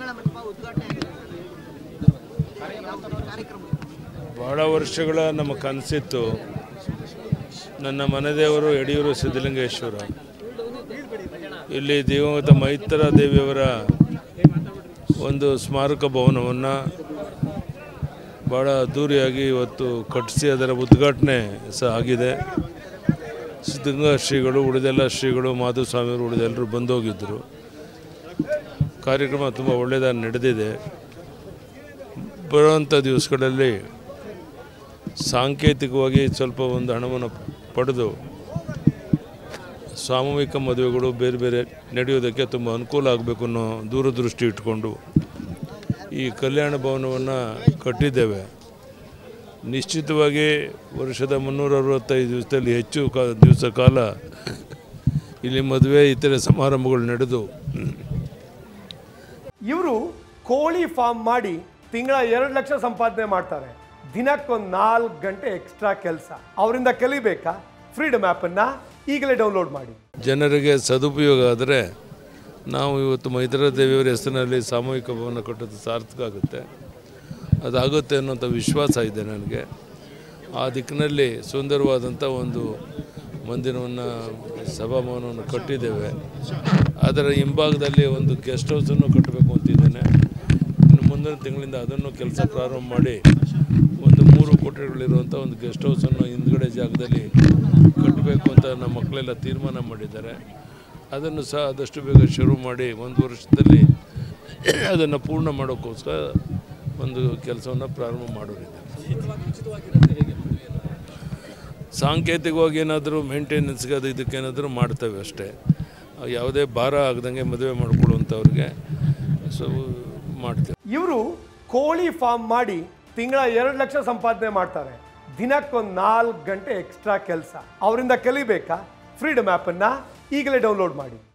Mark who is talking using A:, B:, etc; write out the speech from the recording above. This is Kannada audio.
A: ತಿಂಗಳ ಮಂಟಪ ಉದ್ಘಾಟನೆ ಆಗಿದೆ ಯಾವ ಕಾರ್ಯಕ್ರಮ
B: ಬಹಳ ವರ್ಷಗಳ ನಮ್ಮ ಕನಸಿತ್ತು ನನ್ನ ಮನೆದೇವರು ಯಡಿಯೂರು ಸಿದ್ಧಲಿಂಗೇಶ್ವರ ಇಲ್ಲಿ ದಿವಂಗತ ಮೈತ್ರ ದೇವಿಯವರ ಒಂದು ಸ್ಮಾರಕ ಭವನವನ್ನು ಭಾಳ ಅದ್ಧೂರಿಯಾಗಿ ಇವತ್ತು ಕಟ್ಟಿಸಿ ಅದರ ಉದ್ಘಾಟನೆ ಸಹ ಆಗಿದೆ ಸಿದ್ಧಗಂಗಾ ಶ್ರೀಗಳು ಉಳಿದೆಲ್ಲ ಶ್ರೀಗಳು ಮಾಧುಸ್ವಾಮಿಯವರು ಉಳಿದೆಲ್ಲರೂ ಬಂದೋಗಿದ್ದರು ಕಾರ್ಯಕ್ರಮ ತುಂಬ ಒಳ್ಳೆಯದಾಗಿ ನಡೆದಿದೆ ಬರುವಂಥ ದಿವಸಗಳಲ್ಲಿ ಸಾಂಕೇತಿಕವಾಗಿ ಸ್ವಲ್ಪ ಒಂದು ಹಣವನ್ನು ಪಡೆದು ಸಾಮೂಹಿಕ ಮದುವೆಗಳು ಬೇರೆ ಬೇರೆ ನಡೆಯೋದಕ್ಕೆ ತುಂಬ ಅನುಕೂಲ ಆಗಬೇಕು ಅನ್ನೋ ದೂರದೃಷ್ಟಿ ಇಟ್ಕೊಂಡು ಈ ಕಲ್ಯಾಣ ಭವನವನ್ನು ಕಟ್ಟಿದ್ದೇವೆ ನಿಶ್ಚಿತವಾಗಿ ವರ್ಷದ ಮುನ್ನೂರ ಅರವತ್ತೈದು ದಿವಸದಲ್ಲಿ ಹೆಚ್ಚು ಕಾ ದಿವಸ ಕಾಲ ಇಲ್ಲಿ ಮದುವೆ ಇತರೆ ಸಮಾರಂಭಗಳು ನಡೆದು
C: ಇವರು ಕೋಳಿ ಫಾರ್ಮ್ ಮಾಡಿ ತಿಂಗಳ ಎರಡು ಲಕ್ಷ ಸಂಪಾದನೆ ಮಾಡ್ತಾರೆ ದಿನಕ್ಕೊಂದು ನಾಲ್ಕು ಗಂಟೆ ಎಕ್ಸ್ಟ್ರಾ ಕೆಲಸ ಅವರಿಂದ ಕಲಿಬೇಕಾ ಫ್ರೀಡಮ್ ಆ್ಯಪನ್ನು ಈಗಲೇ ಡೌನ್ಲೋಡ್ ಮಾಡಿ
B: ಜನರಿಗೆ ಸದುಪಯೋಗ ಆದರೆ ನಾವು ಇವತ್ತು ಮೈತ್ರಾ ದೇವಿಯವರ ಹೆಸರಿನಲ್ಲಿ ಸಾಮೂಹಿಕ ಭವನ ಕಟ್ಟೋದು ಸಾರ್ಥಕ ಆಗುತ್ತೆ ಅದಾಗುತ್ತೆ ಅನ್ನೋಂಥ ವಿಶ್ವಾಸ ಇದೆ ನನಗೆ ಆ ದಿಕ್ಕಿನಲ್ಲಿ ಸುಂದರವಾದಂಥ ಒಂದು ಮಂದಿರವನ್ನು ಸಭಾಭವನವನ್ನು ಕಟ್ಟಿದ್ದೇವೆ ಅದರ ಹಿಂಭಾಗದಲ್ಲಿ ಒಂದು ಗೆಸ್ಟ್ ಹೌಸನ್ನು ಕಟ್ಟಬೇಕು ಅಂತಿದ್ದೇನೆ ಇನ್ನು ಮುಂದಿನ ತಿಂಗಳಿಂದ ಅದನ್ನು ಕೆಲಸ ಪ್ರಾರಂಭ ಮಾಡಿ ಒಂದು ಮೂರು ಕೋಟೆಗಳಿರುವಂಥ ಒಂದು ಗೆಸ್ಟ್ ಹೌಸನ್ನು ಹಿಂದ್ಗಡೆ ಜಾಗದಲ್ಲಿ ಕಟ್ಟಬೇಕು ಅಂತ ನಮ್ಮ ಮಕ್ಕಳೆಲ್ಲ ತೀರ್ಮಾನ ಮಾಡಿದ್ದಾರೆ ಅದನ್ನು ಸಹ ಆದಷ್ಟು ಬೇಗ ಶುರು ಮಾಡಿ ಒಂದು ವರ್ಷದಲ್ಲಿ ಅದನ್ನು ಪೂರ್ಣ ಮಾಡೋಕ್ಕೋಸ್ಕರ ಒಂದು ಕೆಲಸವನ್ನು ಪ್ರಾರಂಭ ಮಾಡೋರಿದೆ ಸಾಂಕೇತಿಕವಾಗಿ ಏನಾದರೂ ಮೇಂಟೆನೆನ್ಸ್ಗೆ ಅದು ಇದಕ್ಕೇನಾದರೂ ಮಾಡ್ತೇವೆ ಅಷ್ಟೇ ಯಾವುದೇ ಭಾರ ಆಗದಂಗೆ ಮದುವೆ ಮಾಡ್ಕೊಳ್ಳುವಂಥವ್ರಿಗೆ ಸೊ ಮಾಡ್ತೇವೆ
C: ಇವರು ಕೋಳಿ ಫಾರ್ಮ್ ಮಾಡಿ ತಿಂಗಳ ಎರಡು ಲಕ್ಷ ಸಂಪಾದನೆ ಮಾಡ್ತಾರೆ ದಿನಕ್ಕೊಂದು ನಾಲ್ಕು ಗಂಟೆ ಎಕ್ಸ್ಟ್ರಾ ಕೆಲಸ ಅವರಿಂದ ಕಲಿಬೇಕಾ ಫ್ರೀಡಮ್ ಆ್ಯಪನ್ನು ಈಗಲೇ ಡೌನ್ಲೋಡ್ ಮಾಡಿ